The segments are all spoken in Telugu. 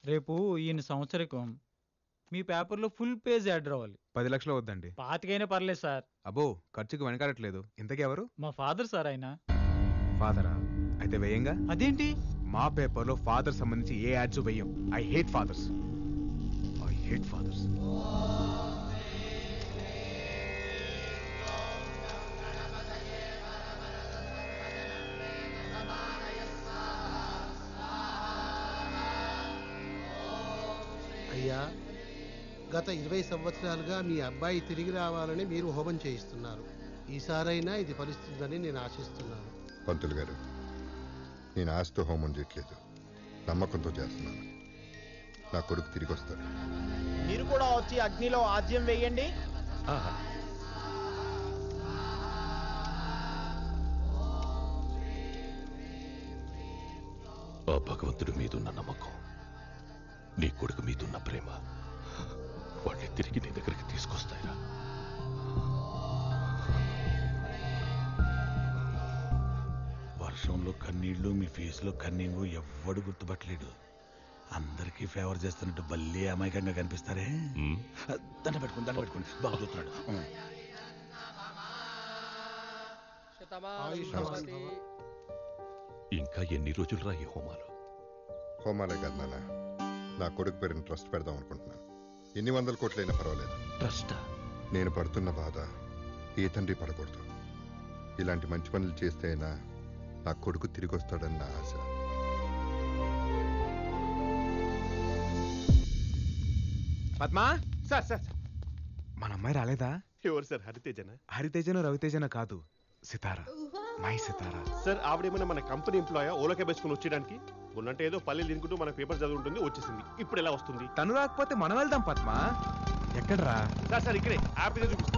రేపు ఈయన సంవత్సరికం మీ పేపర్లో ఫుల్ పేజ్ యాడ్ రావాలి పది లక్షలు వద్దండి పాతికైనా పర్లేదు సార్ అబ్బో ఖర్చుకు వెనకాడట్లేదు ఇంతకీ ఎవరు మా ఫాదర్ సార్ ఆయన ఫాదరా అయితే వేయంగా అదేంటి మా పేపర్లో ఫాదర్ సంబంధించి ఏ యాడ్స్ వేయం I hate fathers I hate fathers అయ్యా గత ఇరవై సంవత్సరాలుగా మీ అబ్బాయి తిరిగి రావాలని మీరు హోమం చేయిస్తున్నారు ఈసారైనా ఇది ఫలిస్తుందని నేను ఆశిస్తున్నాను పంతులు గారు నేను ఆస్తి హోమం చేయట్లేదు నమ్మకంతో చేస్తున్నాను నా కొడుకు తిరిగి వస్తాడు మీరు కూడా వచ్చి అగ్నిలో ఆజ్యం వేయండి ఆ భగవంతుడి మీదున్న నమ్మకం నీ కొడుకు మీదున్న ప్రేమ వాడిని తిరిగి నీ దగ్గరికి తీసుకొస్తాయిరా వర్షంలో కన్నీళ్లు మీ ఫేస్లో కన్నీళ్ళు ఎవ్వడు గుర్తుపట్టలేడు అందరికీ ఫేవర్ చేస్తున్నట్టు భలే అమాయకంగా కనిపిస్తారే ఉమ్, దండ పెట్టుకుని దండ పెట్టుకుని బాగా చూస్తున్నాడు ఉం. ఆయుష్మాన్ భవ. ఇంకా ఎన్ని రోజులు రా ఈ హోమాలు హోమాలే కాదు నాన్న నా కొడుకు పేరుని ట్రస్ట్ పెడదాం అనుకుంటున్నాను ఎన్ని వందల కోట్లైనా పర్వాలేదు ట్రస్ట్ నేను పడుతున్న బాధ ఏ తండ్రి పడకూడదు ఇలాంటి మంచి పనులు చేస్తే అయినా నా కొడుకు తిరిగి వస్తాడన్న ఆశ పద్మా సార్ సార్ మన అమ్మాయి రాలేదా ఎవరు సార్ హరితేజనా హరితేజను రవితేజను కాదు సితారా మై సితారా సార్ ఆవిడేమైనా మన కంపెనీ ఎంప్లాయా ఓలకే వేసుకుని వచ్చేయడానికి ఉన్నట్టు ఏదో పల్లెలు తినుకుంటూ మన పేపర్ చదువుంటుంది వచ్చేసింది ఇప్పుడు ఎలా వస్తుంది తను రాకపోతే మనం వెళ్దాం పద్మా ఎక్కడ్రా సార్ సార్ ఇక్కడే యాప్ ఇదే చూపిస్తుంది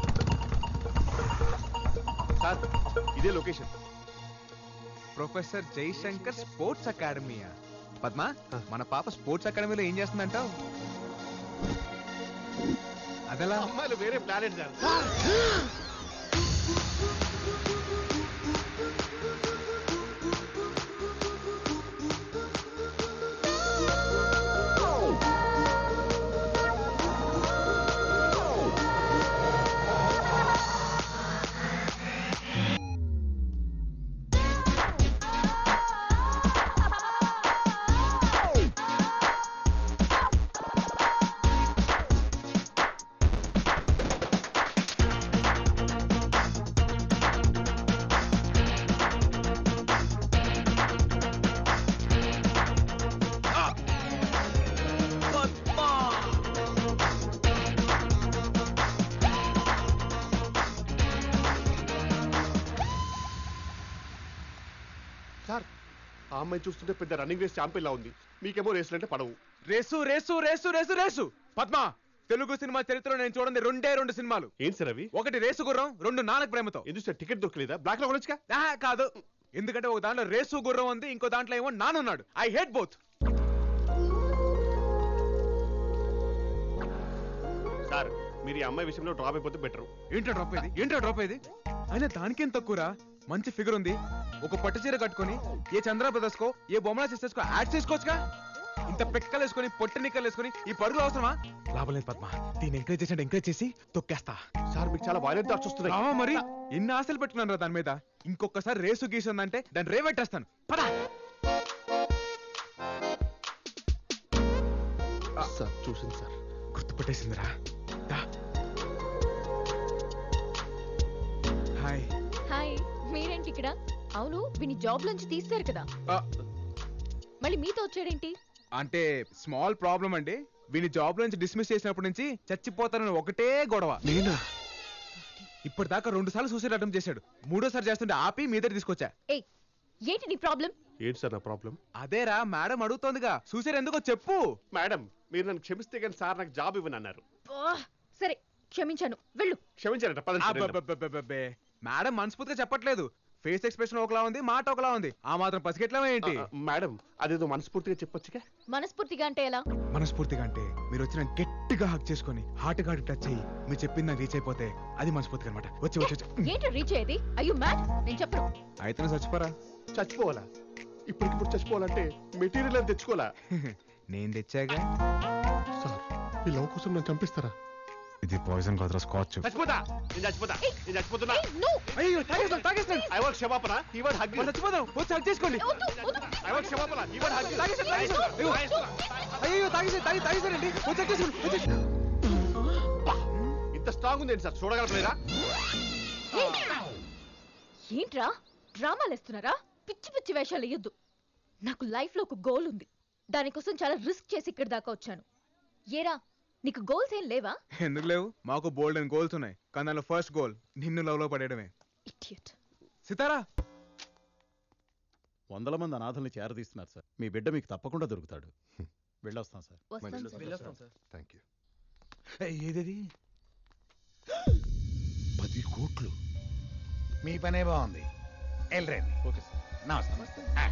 సార్ ఇదే లొకేషన్ ప్రొఫెసర్ జైశంకర్ స్పోర్ట్స్ అకాడమీయా పద్మా మన పాప స్పోర్ట్స్ అకాడమీలో ఏం చేస్తుందంటావు అదెలా అమ్మాయిలు వేరే ప్లానెట్ సార్ సార్ ఆ అమ్మాయి చూస్తుంటే పెద్ద రన్నింగ్ రేస్ ఛాంపియన్ లా ఉంది మీకేమో రేసులు అంటే పడవు race race race race race Padma Telugu సినిమా చరిత్రలో నేను చూడండి రెండే రెండు సినిమాలు ఏంటి సార్ అవి ఒకటి రేసు గుర్రం రెండు నానక ప్రేమతో ఎందుకు సార్ టికెట్ దొరకలేదా బ్లాక్ లో కొనొచ్చుగా ఆహా, కాదు ఎందుకంటే ఒక దాంట్లో రేసు గుర్రం ఉంది ఇంకో దాంట్లో ఏమో నానున్నాడు ఐ హేట్ బోత్ సార్ మీరు ఈ అమ్మాయి విషయంలో డ్రాప్ అయిపోతే బెటర్ ఏంటో డ్రాప్ అయ్యేది ఏంటో డ్రాప్ అయ్యేది అయినా దానికేం తక్కువరా మంచి ఫిగర్ ఉంది ఒక పట్టు చీర కట్టుకొని ఏ చంద్ర బ్రదర్స్ కో ఏ బొమ్మల సిస్టర్స్ కో యాడ్ చేసుకోవచ్చుగా ఇంత పెక్కలు వేసుకొని పొట్టి నిక్కలు వేసుకొని ఈ పరుగులు అవసరమా లాభం లేదు పద్మ దీన్ని ఎంకరేజ్ చేసి ఎంకరేజ్ చేసి తొక్కేస్తా సార్ మీకు చాలా వైలెంట్ థాట్స్ వస్తున్నాయి రావా మరి ఎన్ని ఆశలు పెట్టుకున్నాను రా దాని మీద ఇంకొకసారి రేసు గీసిందంటే దాన్ని రేవెట్టేస్తాను పద సార్ చూసింది సార్ గుర్తుపట్టేసిందిరా దా. హాయ్ హాయ్ మీరేంటి ఇక్కడ అవును విని జాబ్ నుంచి తీస్తారు కదా ఆ, మళ్ళీ మీతో వచ్చాడేంటి అంటే స్మాల్ ప్రాబ్లం అండి వీని జాబ్ నుంచి డిస్మిస్ చేసినప్పటి నుంచి చచ్చిపోతానని ఒకటే గొడవ నేనా ఇప్పటిదాకా రెండు సార్లు సూసైడ్ అటెంప్ట్ చేశాడు మూడోసారి చేస్తుంటే ఆపి మీ దగ్గర తీసుకొచ్చా ఏయ్ ఏంటి నీ ప్రాబ్లం ఏంటి సార్ నా ప్రాబ్లం అదేరా మేడం అడుగుతోందిగా సూసైడ్ ఎందుకో చెప్పు మేడం మీరు నన్ను క్షమిస్తే కానీ సార్ నాకు జాబ్ ఇవ్వని అన్నారు సరే క్షమించాను వెళ్ళు క్షమించారట పదండి సార్, వెళ్దాం. అబ్బబ్బబ్బబ్బబ్బే. మేడం మనస్ఫూర్తిగా చెప్పట్లేదు ఫేస్ ఎక్స్ప్రెషన్ ఒకలా ఉంది మాట ఒకలా ఉంది ఆ మాత్రం పసిగెట్లా ఏంటి ఆ, ఆ, మేడం అదేదో మనస్ఫూర్తిగా చెప్పొచ్చుగా మనస్ఫూర్తిగా అంటే ఎలా మనస్ఫూర్తిగా అంటే మీరు వచ్చిన గట్టిగా హక్ చేసుకొని హార్ట్ గా టచ్ అయ్యి మీరు చెప్పింది నాకు రీచ్ అయిపోతే అది మనస్ఫూర్తిగా అనమాట వచ్చి వచ్చి వచ్చి. ఏంటి రీచ్ అయ్యేది అయ్యో మ్యాడ్ నేను చెప్పను అయితే నువ్వు చచ్చిపోరా చచ్చిపోవాలా ఇప్పటికిప్పుడు చచ్చిపోవాలంటే మెటీరియల్ అని తెచ్చుకోవాలా నేను తెచ్చాగా సార్ ఈ లవ్ కోసం నన్ను చంపిస్తారా ఇది పాయిజన్ కాదురా స్కాచ్ చచ్చిపోతా నేను చచ్చిపోతా నేను చచ్చిపోతున్నా అయ్యో తాగేస్తాను తాగేస్తాను ఐ వాంట్ క్షమాపణ ఈ వర్డ్ హగ్ మనం చచ్చిపోదాం వచ్చి హగ్ చేసుకోండి ఐ వాంట్ క్షమాపణ ఈ వర్డ్ హగ్ తాగేస్తాను తాగేస్తాను అయ్యో అయ్యో తాగేసాను తాగి తాగేసానండి వచ్చి హగ్ చేసుకోండి వచ్చి- ఇంత స్ట్రాంగ్ ఉంది సార్ చూడగలరా ఏంట్రా డ్రామాలు వేస్తున్నారా పిచ్చి పిచ్చి వేషాలు వేయొద్దు నాకు లైఫ్ లో ఒక గోల్ ఉంది దానికోసం చాలా రిస్క్ చేసి ఇక్కడ దాకా వచ్చాను ఏరా నీకు గోల్స్ ఏం లేవా ఎందుకు లేవు మాకు బోల్డ్ అండ్ గోల్స్ ఉన్నాయి కానీ దానిలో ఫస్ట్ గోల్ నిన్ను లవ్ లో పడేయడమే ఇడియట్ సితారా వందల మంది అనాథల్ని చేరదీస్తున్నారు సార్ మీ బిడ్డ మీకు తప్పకుండా దొరుకుతాడు వెళ్ళొస్తాం సార్ వస్తాను సార్ థ్యాంక్ యూ ఏదది పది కోట్లు మీ పనే బాగుంది వెళ్ళరండి ఓకే సార్ నమస్తే ఆ.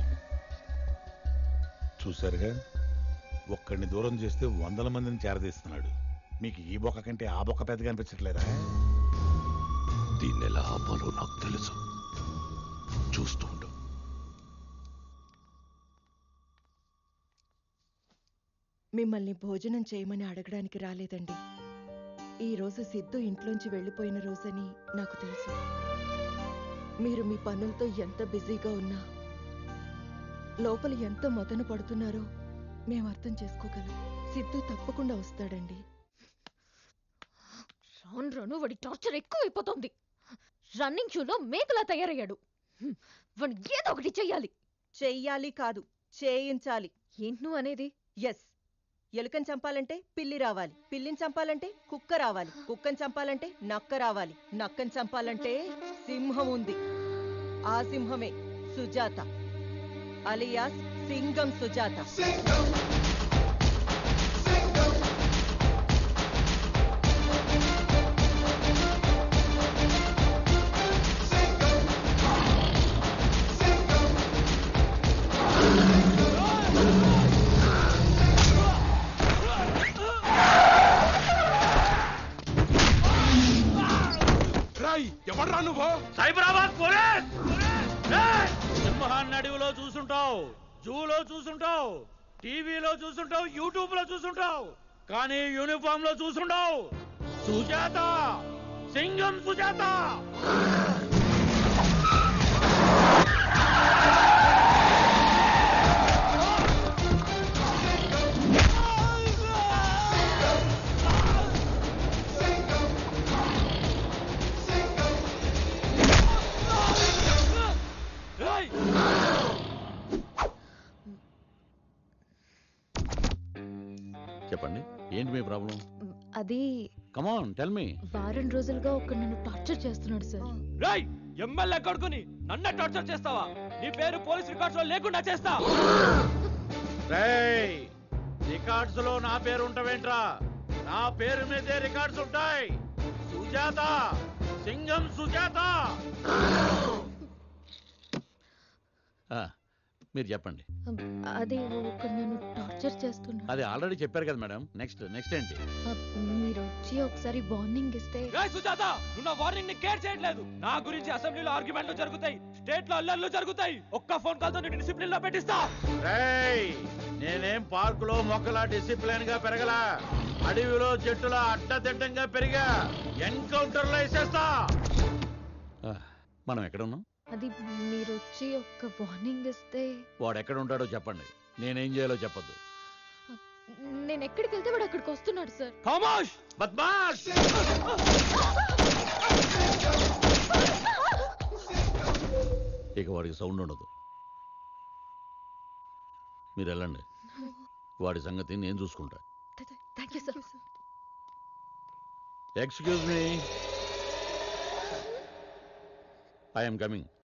చూశారుగా ఒక్కడిని దూరం చేస్తే వందల మందిని చేరదీస్తున్నాడు మీకు ఈ బొక్క కంటే ఆ బొక్క పెద్దగా అనిపించట్లేదా దీన్ని ఎలా ఆపాలో నాకు తెలుసు చూస్తూ ఉండు మిమ్మల్ని భోజనం చేయమని అడగడానికి రాలేదండి ఈ రోజు సిద్ధు ఇంట్లోంచి వెళ్ళిపోయిన రోజని నాకు తెలుసు మీరు మీ పనులతో ఎంత బిజీగా ఉన్నా లోపల ఎంత మదన పడుతున్నారో మేము అర్థం చేసుకోగలం సిద్ధు తప్పకుండా వస్తాడండి రాను రాను వాడి టార్చర్ ఎక్కువైపోతుంది రన్నింగ్ షూలో మేకలా తయారయ్యాడు హ్మ్, వాడిని ఏదో ఒకటి చెయ్యాలి చెయ్యాలి కాదు చేయించాలి ఏంటి నువ్వు అనేది ఎస్ ఎలుకని చంపాలంటే పిల్లి రావాలి పిల్లిని చంపాలంటే కుక్క రావాలి కుక్కని చంపాలంటే నక్క రావాలి నక్కని చంపాలంటే సింహం ఉంది ఆ సింహమే సుజాత అలియాస్ సింగం సుజాత రాయ్ ఎవడ్రా నువ్వు సైబరాబాద్ పోలీస్ సింహాన్ని అడవిలో చూసుంటావు జూలో చూసుంటావు టీవీలో చూసుంటావు యూట్యూబ్ లో చూసుంటావు కానీ యూనిఫామ్ లో చూసుంటావు సుజాత సింగం సుజాత చెప్పండి ఏంటి మీ ప్రాబ్లం అది కమాన్ టెల్ మీ వారం రోజులుగా ఒక నన్ను టార్చర్ చేస్తున్నాడు సార్ రాయ్ ఎమ్మెల్యే కొడుకుని నన్ను టార్చర్ చేస్తావా నీ పేరు పోలీస్ రికార్డ్స్ లో లేకుండా చేస్తా రేయ్ రికార్డ్స్ లో నా పేరు ఉంటావేంట్రా నా పేరు మీదే రికార్డ్స్ ఉంటాయి సుజాత సింగం సుజాత మీరు చెప్పండి అది ఒక నన్ను టార్చర్ చేస్తున్నాడు అది ఆల్రెడీ చెప్పారు కదా మేడం నెక్స్ట్ నెక్స్ట్ ఏంటి మీరు వచ్చి ఒకసారి వార్నింగ్ ఇస్తే సుజాత నువ్వు నా వార్నింగ్ ని కేర్ చేయట్లేదు నా గురించి అసెంబ్లీలో ఆర్గ్యుమెంట్లు జరుగుతాయి స్టేట్ లో అల్లర్లు జరుగుతాయి ఒక్క ఫోన్ కాల్ తో నేను డిసిప్లిన్ లో పెట్టిస్తా నేనేం పార్క్ లో మొక్కలా డిసిప్లిన్ గా పెరగలా అడవిలో చెట్టులా అడ్డదిడ్డంగా పెరిగా ఎన్కౌంటర్ లో వేసేస్తా మనం ఎక్కడ ఉన్నాం అది మీరు వచ్చి ఒక వార్నింగ్ ఇస్తే వాడు ఎక్కడ ఉంటాడో చెప్పండి నేనేం చేయాలో చెప్పొద్దు నేను ఎక్కడికి వెళ్తే వాడు అక్కడికి వస్తున్నాడు సార్ ఖామోష్ బద్మాష్ ఇక వాడికి సౌండ్ ఉండదు మీరు వెళ్ళండి వాడి సంగతి నేను చూసుకుంటా thank you sir excuse me I'm coming